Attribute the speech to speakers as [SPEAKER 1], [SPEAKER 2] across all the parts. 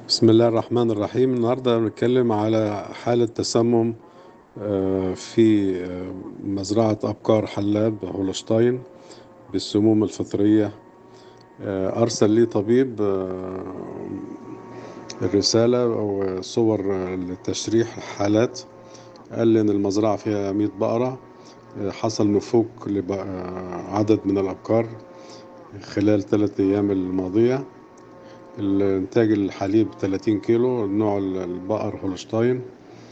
[SPEAKER 1] بسم الله الرحمن الرحيم النهاردة بنتكلم على حالة تسمم آه، في آه، مزرعة أبقار حلاب هولشتاين بالسموم الفطرية آه، أرسل لي طبيب آه، الرسالة أو صور آه، لتشريح الحالات قال لي إن المزرعة فيها 100 بقرة آه، حصل نفوق لعدد من الأبقار خلال ثلاثة أيام الماضية الإنتاج الحليب 30 كيلو نوع البقر هولشتاين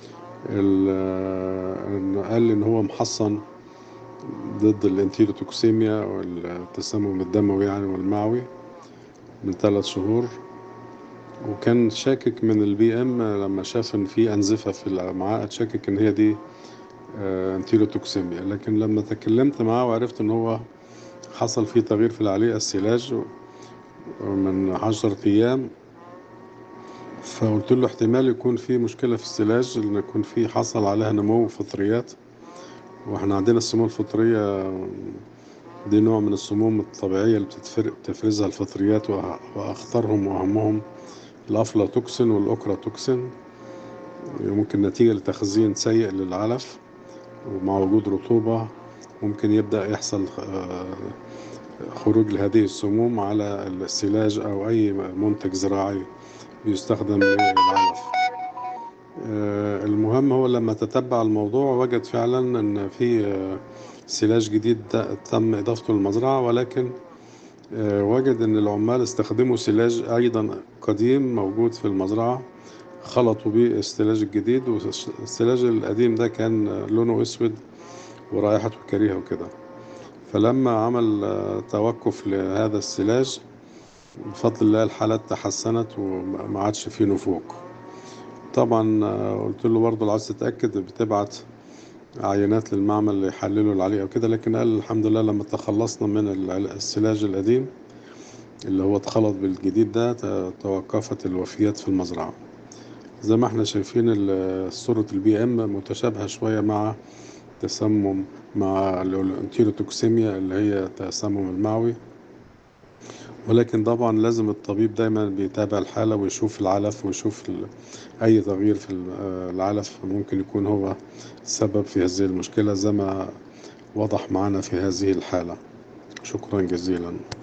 [SPEAKER 1] ال- قال لي إن هو محصن ضد الانتيروتوكسيميا والتسمم الدموي يعني والمعوي من ثلاث شهور وكان شاكك من البي ام لما شاف ان في انزفه في الامعاء شاكك ان هي دي آه، انتيروتوكسيميا لكن لما تكلمت معاه وعرفت ان هو حصل فيه تغيير في العليقه السلاج من عشرة أيام فقلت له احتمال يكون في مشكلة في السلاج لأن يكون في حصل عليها نمو فطريات واحنا عندنا السموم الفطرية دي نوع من السموم الطبيعية اللي بتتفر- بتفرزها الفطريات وأ- وأخطرهم وأهمهم الأفلاتوكسين والأوكراتوكسين ممكن نتيجة لتخزين سيء للعلف ومع وجود رطوبة ممكن يبدأ يحصل آه، خروج لهذه السموم على السلاج أو أي منتج زراعي بيستخدم للعلف آه، المهم هو لما تتبع الموضوع وجد فعلا ان في آه، سلاج جديد ده تم اضافته للمزرعه ولكن آه، وجد ان العمال استخدموا سلاج ايضا قديم موجود في المزرعه خلطوا بيه السلاج الجديد والسلاج القديم ده كان آه، لونه اسود ورائحته كريهه وكده فلما عمل آه، توقف لهذا السلاج بفضل الله الحالات تحسنت وما عادش فيه نفوق طبعا آه، قلت له برضه لو عايز تتأكد بتبعت عينات للمعمل يحللوا العليقة وكده لكن قال الحمد لله لما تخلصنا من العل- السلاج القديم اللي هو اتخلط بالجديد ده ت- توقفت الوفيات في المزرعة زي ما احنا شايفين ال- صورة البي ام متشابهة شوية مع تسمم مع ال- الانتيروتوكسيميا اللي هي التسمم المعوي ولكن طبعا لازم الطبيب دايما بيتابع الحالة ويشوف العلف ويشوف ال- أي تغيير في ال- آه، العلف ممكن يكون هو السبب في هذه المشكلة زي ما وضح معنا في هذه الحالة شكرا جزيلا